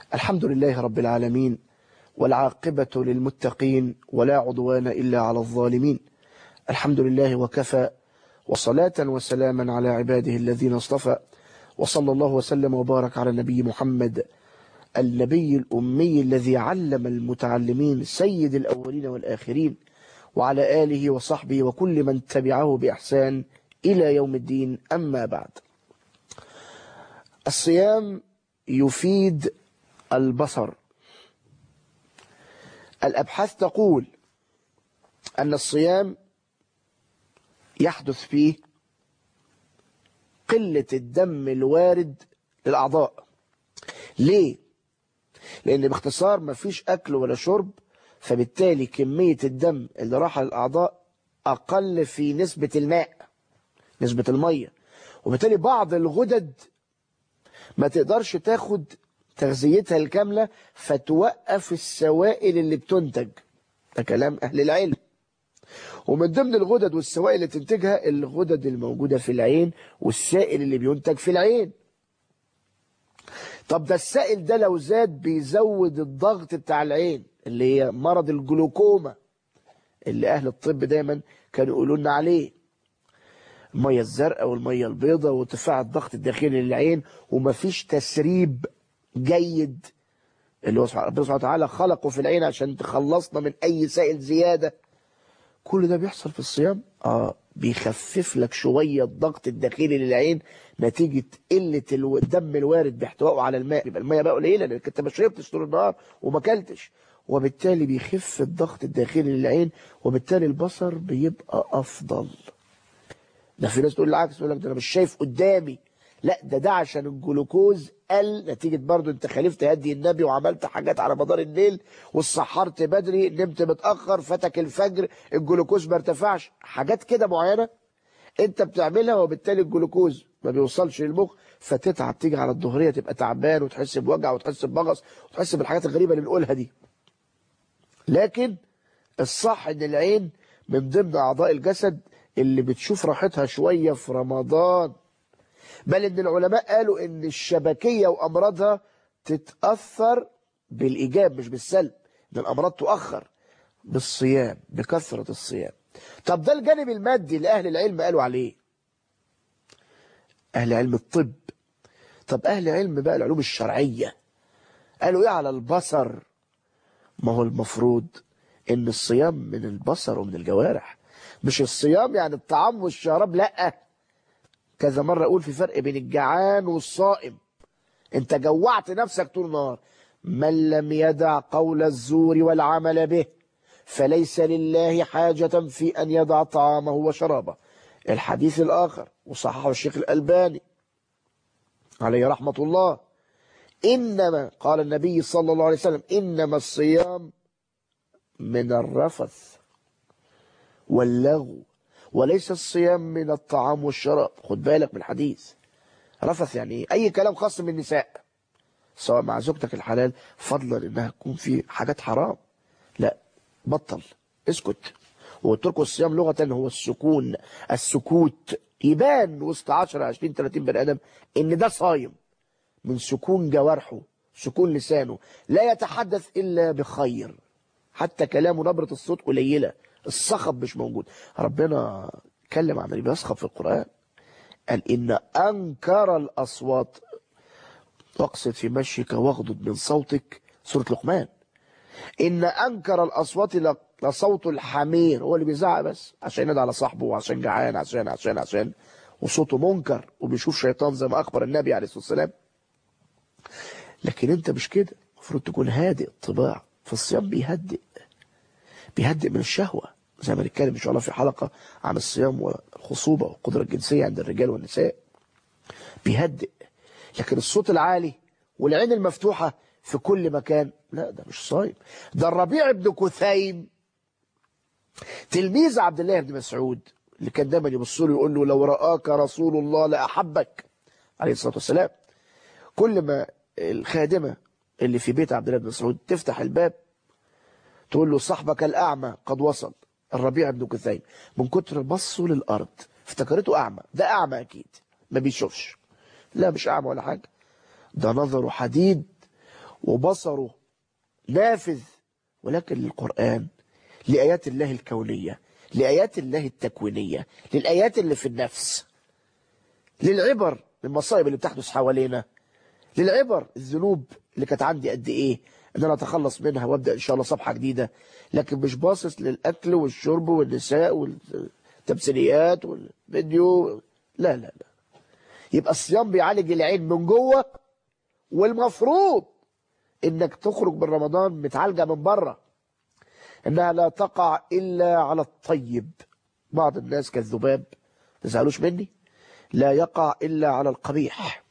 الحمد لله رب العالمين والعاقبة للمتقين ولا عدوان إلا على الظالمين الحمد لله وكفى وصلاة وسلاما على عباده الذين اصطفى وصلى الله وسلم وبارك على النبي محمد النبي الأمي الذي علم المتعلمين سيد الأولين والآخرين وعلى آله وصحبه وكل من تبعه بإحسان إلى يوم الدين أما بعد الصيام يفيد البصر الأبحاث تقول أن الصيام يحدث فيه قلة الدم الوارد للأعضاء ليه؟ لأن باختصار مفيش أكل ولا شرب فبالتالي كمية الدم اللي راح للأعضاء أقل في نسبة الماء نسبة المية وبالتالي بعض الغدد ما تقدرش تاخد تغذيتها الكاملة فتوقف السوائل اللي بتنتج ده كلام أهل العلم ومن ضمن الغدد والسوائل اللي تنتجها الغدد الموجودة في العين والسائل اللي بينتج في العين طب ده السائل ده لو زاد بيزود الضغط بتاع العين اللي هي مرض الجلوكوما اللي أهل الطب دايما كانوا يقولوا لنا عليه المية الزرقاء والمية البيضاء وارتفاع الضغط الداخلي للعين ومفيش تسريب جيد اللي هو ربنا سبحانه وتعالى خلقه في العين عشان تخلصنا من أي سائل زيادة كل ده بيحصل في الصيام اه بيخفف لك شوية الضغط الداخلي للعين نتيجة قلة الدم الوارد باحتوائه على الماء يبقى المية بقى قليلة لانك انت ما شربتش طول النهار وما اكلتش وبالتالي بيخف الضغط الداخلي للعين وبالتالي البصر بيبقى افضل ده في ناس تقول العكس تقول لك ده انا مش شايف قدامي لا ده ده عشان الجلوكوز قل نتيجة برضو انت خالفت هدي النبي وعملت حاجات على مدار الليل والسحرت بدري نمت متأخر فاتك الفجر الجلوكوز ما ارتفعش حاجات كده معينة انت بتعملها وبالتالي الجلوكوز ما بيوصلش للمخ فتتعب تيجي على الظهرية تبقى تعبان وتحس بوجع وتحس بمغص وتحس بالحاجات الغريبة اللي بنقولها دي لكن الصح ان العين من ضمن اعضاء الجسد اللي بتشوف راحتها شوية في رمضان بل ان العلماء قالوا ان الشبكية وامراضها تتأثر بالايجاب مش بالسلب ان الامراض تؤخر بالصيام بكثرة الصيام طب ده الجانب المادي اللي اهل العلم قالوا عليه اهل علم الطب طب اهل علم بقى العلوم الشرعية قالوا ايه على البصر ما هو المفروض ان الصيام من البصر ومن الجوارح مش الصيام يعني الطعام والشراب لا كذا مرة اقول في فرق بين الجعان والصائم انت جوعت نفسك طول النهار من لم يدع قول الزور والعمل به فليس لله حاجة في أن يدع طعامه وشرابه الحديث الآخر وصححه الشيخ الألباني عليه رحمة الله إنما قال النبي صلى الله عليه وسلم إنما الصيام من الرفث واللغو وليس الصيام من الطعام والشراب خد بالك من الحديث رفث يعني أي كلام خاص بالنساء سواء مع زوجتك الحلال فضلا انها تكون في حاجات حرام لا بطل اسكت وقلت لكم الصيام لغة هو السكون السكوت يبان وسط 10 20 30 بني ادم ان ده صايم من سكون جوارحه سكون لسانه لا يتحدث الا بخير حتى كلامه نبرة الصوت قليلة الصخب مش موجود ربنا اتكلم عن اللي بيصخب في القرآن قال إن أنكر الأصوات واقصد في مشيك واغضض من صوتك سورة لقمان إن أنكر الأصوات لصوت الحمير هو اللي بيزعق بس عشان ينادي على صاحبه وعشان جعان عشان عشان عشان وصوته منكر وبيشوف شيطان زي ما أخبر النبي عليه الصلاة والسلام لكن أنت مش كده المفروض تكون هادئ الطباع فالصيام بيهدئ بيهدئ من الشهوة زي ما نتكلم إن شاء الله في حلقة عن الصيام والخصوبة والقدرة الجنسية عند الرجال والنساء بيهدئ لكن الصوت العالي والعين المفتوحة في كل مكان لا ده مش صايم ده الربيع بن كثيم تلميذ عبد الله بن مسعود اللي كان دايما يبص له يقول له لو رآك رسول الله لأحبك عليه الصلاة والسلام كل ما الخادمة اللي في بيت عبد الله بن مسعود تفتح الباب تقول له صاحبك الأعمى قد وصل الربيع بن كثيم من كتر بصه للأرض افتكرته أعمى ده أعمى أكيد ما بيشوفش لا مش أعمى ولا حاجة ده نظره حديد وبصره نافذ ولكن للقرآن لآيات الله الكونية لآيات الله التكوينية للآيات اللي في النفس للعبر المصائب اللي بتحدث حوالينا للعبر الذنوب اللي كانت عندي قد ايه ان انا اتخلص منها وابدا ان شاء الله صفحه جديده لكن مش باصص للاكل والشرب والنساء والتمثيليات والفيديو لا لا لا يبقى الصيام بيعالج العين من جوه والمفروض انك تخرج من رمضان متعالجه من بره انها لا تقع الا على الطيب بعض الناس كالذباب ما تزعلوش مني لا يقع الا على القبيح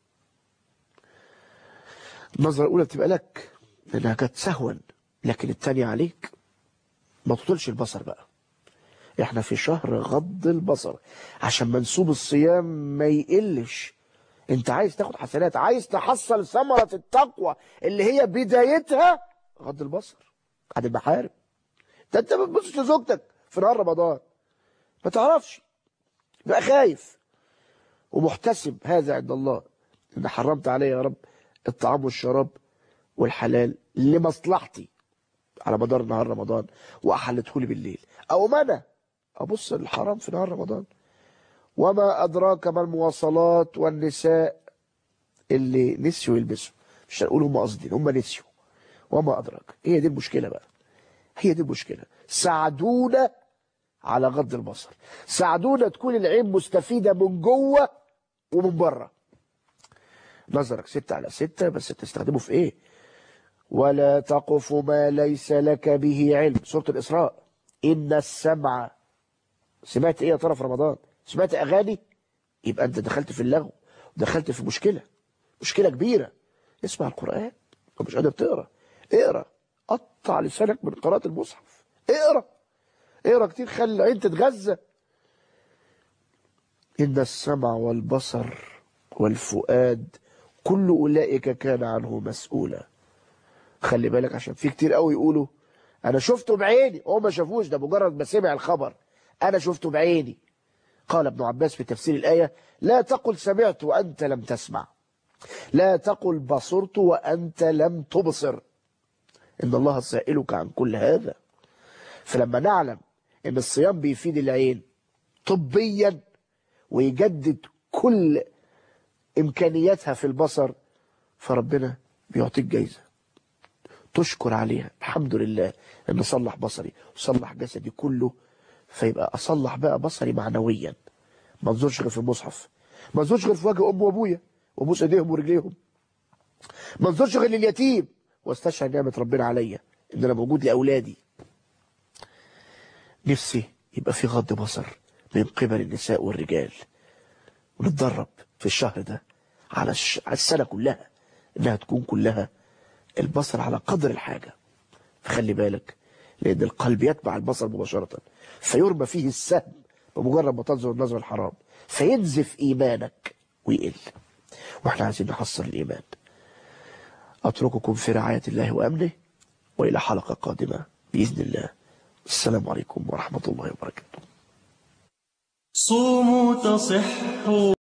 النظرة الأولى بتبقى لك لأنها كانت سهوا لكن الثانية عليك ما تطولش البصر بقى احنا في شهر غض البصر عشان منسوب الصيام ما يقلش انت عايز تاخد حسنات عايز تحصل ثمرة التقوى اللي هي بدايتها غض البصر عن المحارم ده انت ما بتبصش لزوجتك في نهار رمضان ما تعرفش بقى خايف ومحتسب هذا عند الله ان حرمت علي يا رب الطعام والشراب والحلال لمصلحتي على مدار نهار رمضان واحلته لي بالليل او ما انا ابص للحرام في نهار رمضان وما ادراك ما المواصلات والنساء اللي نسيوا يلبسوا مش هنقول هم قاصدين هم نسيوا وما ادراك هي دي المشكله بقى هي دي المشكله ساعدونا على غض البصر ساعدونا تكون العين مستفيده من جوه ومن بره نظرك ستة على ستة بس تستخدمه في ايه ولا تقف ما ليس لك به علم سورة الإسراء إن السمع سمعت ايه يا ترى في رمضان سمعت أغاني يبقى أنت دخلت في اللغو دخلت في مشكلة مشكلة كبيرة اسمع القرآن لو مش قادر تقرا اقرا قطع لسانك من قراءة المصحف اقرا اقرا كتير خلي العين تتغذى إن السمع والبصر والفؤاد كل أولئك كان عنه مسؤولا خلي بالك عشان في كتير قوي يقولوا أنا شفته بعيني هو ما شافوش ده مجرد ما سمع الخبر أنا شفته بعيني قال ابن عباس في تفسير الآية لا تقل سمعت وأنت لم تسمع لا تقل بصرت وأنت لم تبصر إن الله سائلك عن كل هذا فلما نعلم إن الصيام بيفيد العين طبيا ويجدد كل إمكانياتها في البصر فربنا بيعطيك جايزة تشكر عليها الحمد لله إن صلح بصري وصلح جسدي كله فيبقى أصلح بقى بصري معنويا ما انظرش غير في المصحف ما انظرش غير في وجه أم وأبويا وابوس إيديهم ورجليهم ما انظرش غير لليتيم واستشعر نعمة ربنا عليا إن أنا موجود لأولادي نفسي يبقى في غض بصر من قبل النساء والرجال ونتدرب في الشهر ده على, الش... على السنة كلها انها تكون كلها البصر على قدر الحاجة فخلي بالك لان القلب يتبع البصر مباشرة فيرمى فيه السهم بمجرد ما تنظر النظر الحرام فينزف ايمانك ويقل واحنا عايزين نحصل الايمان اترككم في رعاية الله وامنه والى حلقة قادمة باذن الله السلام عليكم ورحمة الله وبركاته صوموا تصحوا